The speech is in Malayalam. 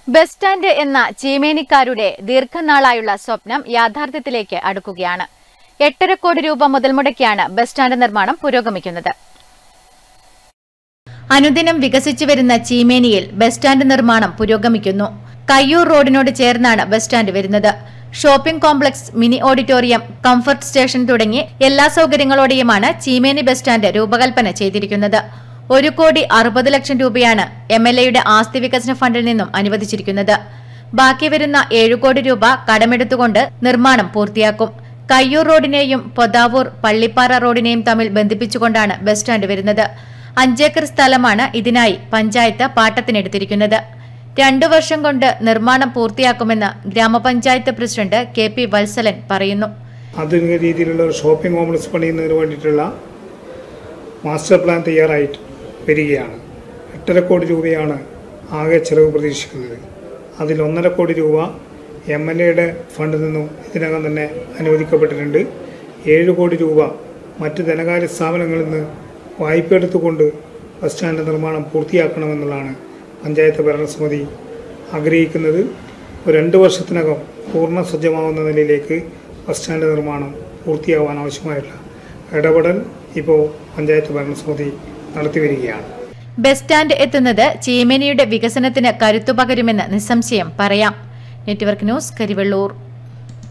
ബസ് സ്റ്റാൻഡ് എന്ന ചീമേനിക്കാരുടെ ദീർഘനാളായുള്ള സ്വപ്നം യാഥാർത്ഥ്യത്തിലേക്ക് അടുക്കുകയാണ് എട്ടര കോടി രൂപ മുതൽ മുടക്കിയാണ് ബസ് സ്റ്റാൻഡ് നിർമ്മാണം പുരോഗമിക്കുന്നത് അനുദിനം വികസിച്ചു വരുന്ന ചീമേനിയിൽ ബസ് സ്റ്റാൻഡ് നിർമ്മാണം പുരോഗമിക്കുന്നു കയ്യൂർ റോഡിനോട് ചേർന്നാണ് ബസ് സ്റ്റാൻഡ് വരുന്നത് shopping complex mini auditorium comfort station തുടങ്ങി എല്ലാ സൗകര്യങ്ങളോടെയുമാണ് ചീമേനി ബസ് സ്റ്റാൻഡ് രൂപകൽപ്പന ചെയ്തിരിക്കുന്നത് ഒരു കോടി അറുപത് ലക്ഷം രൂപയാണ് എം എൽ എയുടെ ആസ്തി വികസന ഫണ്ടിൽ നിന്നും അനുവദിച്ചിരിക്കുന്നത് ബാക്കി വരുന്ന ഏഴു കോടി രൂപ കടമെടുത്തുകൊണ്ട് നിർമ്മാണം പൂർത്തിയാക്കും കയ്യൂർ റോഡിനെയും പൊതാവൂർ പള്ളിപ്പാറ റോഡിനെയും തമ്മിൽ ബന്ധിപ്പിച്ചുകൊണ്ടാണ് ബസ് സ്റ്റാൻഡ് വരുന്നത് അഞ്ചേക്കർ സ്ഥലമാണ് ഇതിനായി പഞ്ചായത്ത് പാട്ടത്തിനെടുത്തിരിക്കുന്നത് രണ്ടു വർഷം കൊണ്ട് നിർമ്മാണം പൂർത്തിയാക്കുമെന്ന് ഗ്രാമപഞ്ചായത്ത് പ്രസിഡന്റ് കെ പി വത്സലൻ പറയുന്നു ആധുനിക രീതിയിലുള്ള ഒരു ഷോപ്പിംഗ് കോംപ്ലക്സ് പണിയുന്നതിന് വേണ്ടിയിട്ടുള്ള മാസ്റ്റർ പ്ലാൻ തയ്യാറായിട്ട് വരികയാണ് എട്ടര കോടി രൂപയാണ് ആകെ ചെലവ് പ്രതീക്ഷിക്കുന്നത് അതിൽ ഒന്നര കോടി രൂപ എം എൽ എയുടെ ഫണ്ടിൽ നിന്നും ഇതിനകം തന്നെ അനുവദിക്കപ്പെട്ടിട്ടുണ്ട് ഏഴ് കോടി രൂപ മറ്റ് ധനകാര്യ സ്ഥാപനങ്ങളിൽ നിന്ന് വായ്പ എടുത്തുകൊണ്ട് ബസ് സ്റ്റാൻഡ് നിർമ്മാണം പൂർത്തിയാക്കണമെന്നുള്ളതാണ് പഞ്ചായത്ത് ഭരണസമിതി ആഗ്രഹിക്കുന്നത് ഒരു രണ്ട് വർഷത്തിനകം പൂർണ്ണ സജ്ജമാവുന്ന നിലയിലേക്ക് ബസ് സ്റ്റാൻഡ് നിർമ്മാണം പൂർത്തിയാവാൻ ആവശ്യമായിട്ടുള്ള ഇടപെടൽ ഇപ്പോൾ പഞ്ചായത്ത് ഭരണസമിതി നടത്തി വരികയാണ് ബസ് സ്റ്റാൻഡ് എത്തുന്നത് ചീമേനിയുടെ വികസനത്തിന് കരുത്തുപകരുമെന്ന് നിസ്സംശയം പറയാം നെറ്റ്വർക്ക് ന്യൂസ് കരിവെള്ളൂർ